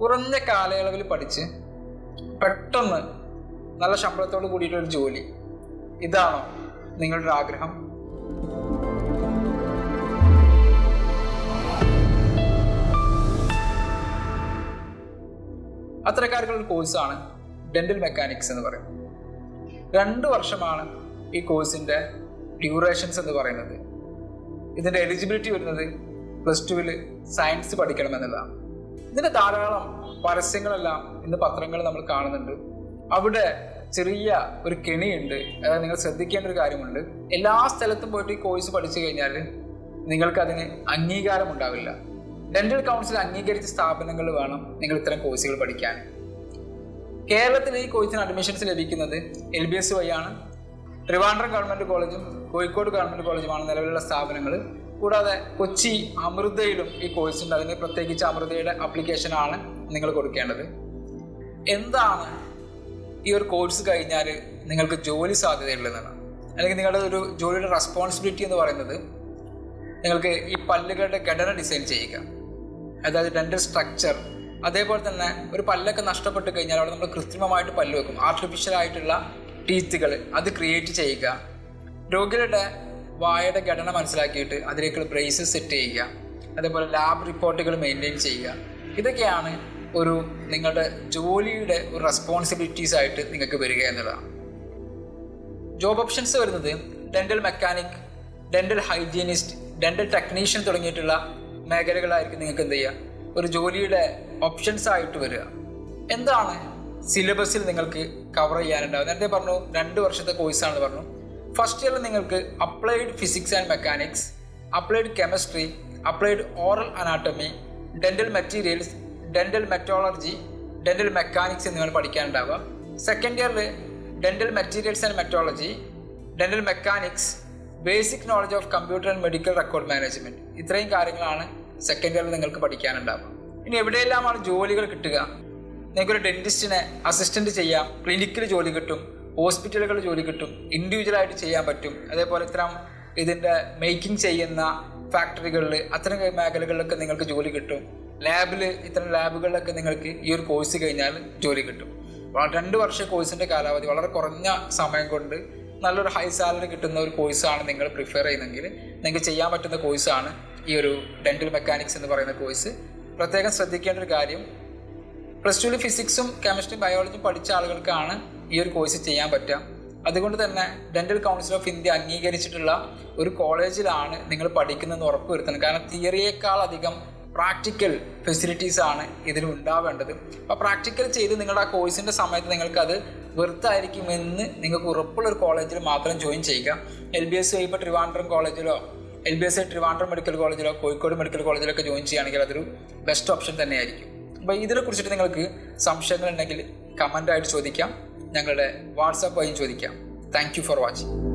കുറഞ്ഞ കാലയളവിൽ പഠിച്ച് പെട്ടെന്ന് നല്ല ശമ്പളത്തോട് കൂടിയിട്ടൊരു ജോലി ഇതാണോ നിങ്ങളുടെ ഒരു ആഗ്രഹം അത്തരക്കാർക്കുള്ള ഒരു കോഴ്സാണ് ഡെന്റൽ മെക്കാനിക്സ് എന്ന് പറയുന്നത് രണ്ട് വർഷമാണ് ഈ കോഴ്സിന്റെ ഡ്യൂറേഷൻസ് എന്ന് പറയുന്നത് ഇതിന്റെ എലിജിബിലിറ്റി വരുന്നത് പ്ലസ് ടുവിൽ സയൻസ് പഠിക്കണമെന്നുള്ളതാണ് ഇതിന്റെ ധാരാളം പരസ്യങ്ങളെല്ലാം ഇന്ന് പത്രങ്ങളിൽ നമ്മൾ കാണുന്നുണ്ട് അവിടെ ചെറിയ ഒരു കെണിയുണ്ട് അതായത് നിങ്ങൾ ശ്രദ്ധിക്കേണ്ട ഒരു കാര്യമുണ്ട് എല്ലാ സ്ഥലത്തും പോയിട്ട് ഈ കോഴ്സ് പഠിച്ചു കഴിഞ്ഞാൽ നിങ്ങൾക്ക് അതിന് അംഗീകാരം ഉണ്ടാവില്ല ഡെന്റൽ കൗൺസിൽ അംഗീകരിച്ച സ്ഥാപനങ്ങൾ വേണം നിങ്ങൾ ഇത്തരം കോഴ്സുകൾ പഠിക്കാൻ കേരളത്തിൽ ഈ കോഴ്സിന് അഡ്മിഷൻസ് ലഭിക്കുന്നത് എൽ ബി എസ് വഴിയാണ് ട്രിവാൻഡ്രം ഗവൺമെന്റ് കോളേജും കോഴിക്കോട് ഗവൺമെന്റ് കോളേജുമാണ് നിലവിലുള്ള സ്ഥാപനങ്ങൾ കൂടാതെ കൊച്ചി അമൃതയിലും ഈ കോഴ്സ് ഉണ്ട് അതിന് പ്രത്യേകിച്ച് അമൃതയുടെ ആപ്ലിക്കേഷനാണ് നിങ്ങൾ കൊടുക്കേണ്ടത് എന്താണ് ഈ ഒരു കോഴ്സ് കഴിഞ്ഞാൽ നിങ്ങൾക്ക് ജോലി സാധ്യതയുള്ളതാണ് അല്ലെങ്കിൽ നിങ്ങളുടെ ഒരു ജോലിയുടെ റെസ്പോൺസിബിലിറ്റി എന്ന് പറയുന്നത് നിങ്ങൾക്ക് ഈ പല്ലുകളുടെ ഘടന ഡിസൈൻ ചെയ്യുക അതായത് ഡെന്റൽ സ്ട്രക്ചർ അതേപോലെ തന്നെ ഒരു പല്ലൊക്കെ നഷ്ടപ്പെട്ട് കഴിഞ്ഞാൽ അവിടെ നമ്മൾ കൃത്രിമമായിട്ട് പല്ല് വെക്കും ആർട്ടിഫിഷ്യൽ ആയിട്ടുള്ള ടീത്തുകൾ അത് ക്രിയേറ്റ് ചെയ്യുക രോഗികളുടെ വായയുടെ ഘടന മനസ്സിലാക്കിയിട്ട് അതിലേക്കുള്ള ബ്രേസസ് സെറ്റ് ചെയ്യുക അതേപോലെ ലാബ് റിപ്പോർട്ടുകൾ മെയിൻറ്റെയിൻ ചെയ്യുക ഇതൊക്കെയാണ് ഒരു നിങ്ങളുടെ ജോലിയുടെ ഒരു റെസ്പോൺസിബിലിറ്റീസ് ആയിട്ട് നിങ്ങൾക്ക് വരിക എന്നുള്ളതാണ് ജോബ് ഓപ്ഷൻസ് വരുന്നത് dental mechanic dental hygienist dental technician തുടങ്ങിയിട്ടുള്ള മേഖലകളായിരിക്കും നിങ്ങൾക്ക് എന്ത് ചെയ്യുക ഒരു ജോലിയുടെ ഓപ്ഷൻസ് ആയിട്ട് വരിക എന്താണ് സിലബസിൽ നിങ്ങൾക്ക് കവർ ചെയ്യാനുണ്ടാവും നേരത്തെ പറഞ്ഞു രണ്ട് വർഷത്തെ കോഴ്സാണെന്ന് പറഞ്ഞു ഫസ്റ്റ് ഇയറിൽ നിങ്ങൾക്ക് applied physics and mechanics applied chemistry applied oral anatomy dental materials dental metallurgy dental mechanics എന്നിവയാണ് പഠിക്കാനുണ്ടാവുക സെക്കൻഡ് ഇയറിൽ dental materials and metallurgy dental mechanics basic knowledge of computer and medical record management ഇത്രയും കാര്യങ്ങളാണ് second ഇയറിൽ നിങ്ങൾക്ക് പഠിക്കാനുണ്ടാവുക ഇനി എവിടെയെല്ലാമാണ് ജോലികൾ കിട്ടുക നിങ്ങൾക്കൊരു ഡെന്റിസ്റ്റിനെ അസിസ്റ്റന്റ് ചെയ്യാം ക്ലിനിക്കിൽ ജോലി കിട്ടും ഹോസ്പിറ്റലുകളിൽ ജോലി കിട്ടും ഇൻഡിവിജ്വൽ ആയിട്ട് ചെയ്യാൻ പറ്റും അതേപോലെ ഇത്തരം ഇതിന്റെ മേക്കിംഗ് ചെയ്യുന്ന ഫാക്ടറികളിൽ അത്തരം മേഖലകളിലൊക്കെ നിങ്ങൾക്ക് ജോലി കിട്ടും ലാബിൽ ഇത്തരം ലാബുകളിലൊക്കെ നിങ്ങൾക്ക് ഈ ഒരു കോഴ്സ് കഴിഞ്ഞാൽ ജോലി കിട്ടും വള- രണ്ട് വർഷ കോഴ്സിന്റെ കാലാവധി വളരെ കുറഞ്ഞ സമയം കൊണ്ട് നല്ലൊരു ഹൈ സാലറി കിട്ടുന്ന ഒരു കോഴ്സാണ് നിങ്ങൾ പ്രിഫർ ചെയ്യുന്നതെങ്കിൽ നിങ്ങൾക്ക് ചെയ്യാൻ പറ്റുന്ന കോഴ്സാണ് ഈ ഒരു ഡെന്റൽ മെക്കാനിക്സ് എന്ന് പറയുന്ന കോഴ്സ് പ്രത്യേകം ശ്രദ്ധിക്കേണ്ട ഒരു കാര്യം പ്ലസ് ടുവിൽ ഫിസിക്സും കെമിസ്ട്രിയും ബയോളജിയും പഠിച്ച ആളുകൾക്കാണ് ഈ ഒരു കോഴ്സ് ചെയ്യാൻ പറ്റുക അതുകൊണ്ട് തന്നെ ഡെന്റൽ കൗൺസിൽ ഓഫ് ഇന്ത്യ അംഗീകരിച്ചിട്ടുള്ള ഒരു കോളേജിലാണ് നിങ്ങൾ പഠിക്കുന്നതെന്ന് ഉറപ്പുവരുത്തണം കാരണം തിയറിയേക്കാൾ അധികം പ്രാക്ടിക്കൽ ഫെസിലിറ്റീസ് ആണ് ഇതിന് ഉണ്ടാവേണ്ടത് അപ്പോൾ പ്രാക്ടിക്കൽ ചെയ്ത് നിങ്ങളുടെ ആ കോഴ്സിന്റെ സമയത്ത് നിങ്ങൾക്ക് അത് വെറുത്തായിരിക്കുമെന്ന് നിങ്ങൾക്ക് ഉറപ്പുള്ള ഒരു കോളേജിൽ മാത്രം ജോയിൻ ചെയ്യുക എൽ ബി എസ് ഇപ്പോൾ ട്രിവാൻഡ്രം കോളേജിലോ L B S Trivandrum medical കോളേജിലോ കോഴിക്കോട് മെഡിക്കൽ കോളേജിലൊക്കെ ജോയിൻ ചെയ്യുകയാണെങ്കിൽ അതൊരു ബെസ്റ്റ് ഓപ്ഷൻ തന്നെയായിരിക്കും അപ്പോൾ ഇതിനെ കുറിച്ചിട്ട് നിങ്ങൾക്ക് സംശയങ്ങൾ ഉണ്ടെങ്കിൽ കമൻ്റ് ആയിട്ട് ചോദിക്കാം ഞങ്ങളുടെ വാട്സാപ്പ് വഴിയും ചോദിക്കാം താങ്ക് യു ഫോർ വാച്ചിങ്